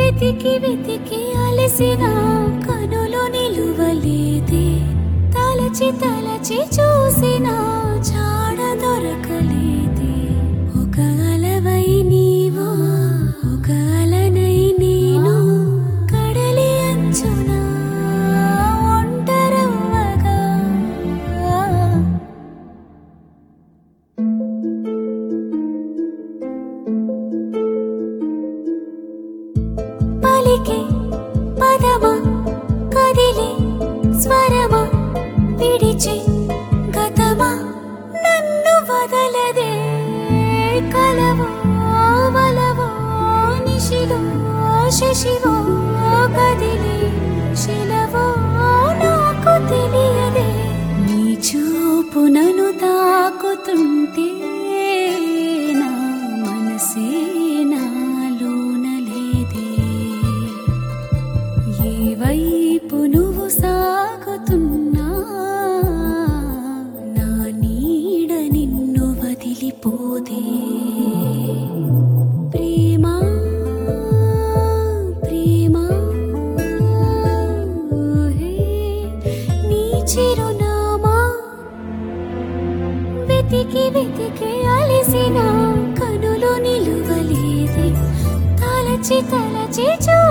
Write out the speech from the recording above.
వెతికి వెతికి అలసిన కనులు నిలువలేదే తలచి తలచి చూసిన చాడ దొరకలేదే ఒక అలవై నీవు ఒక అలనై నేను కడలి అంచున ఒంటరవ్వగా పలికే పదమా కదిలే స్వరమా విడిచి గతమా నన్ను వదలదే కలవో వలవో నిశిలో శశివో కదిలే శిలవో నాకు తెలియదే నీ చూపు నన్ను తాకుతుంటే నా మనసే నాలోన లేదే ఏ వైపు నువ్వు సాగుతున్నా నా నీడ నిన్ను వదిలిపోదే ప్రేమ ప్రేమ ఊహే, నీ చిరునామా వెతికి వెతికి అలిసిన కనులు నిలువలేదే తలచి తలచి చూ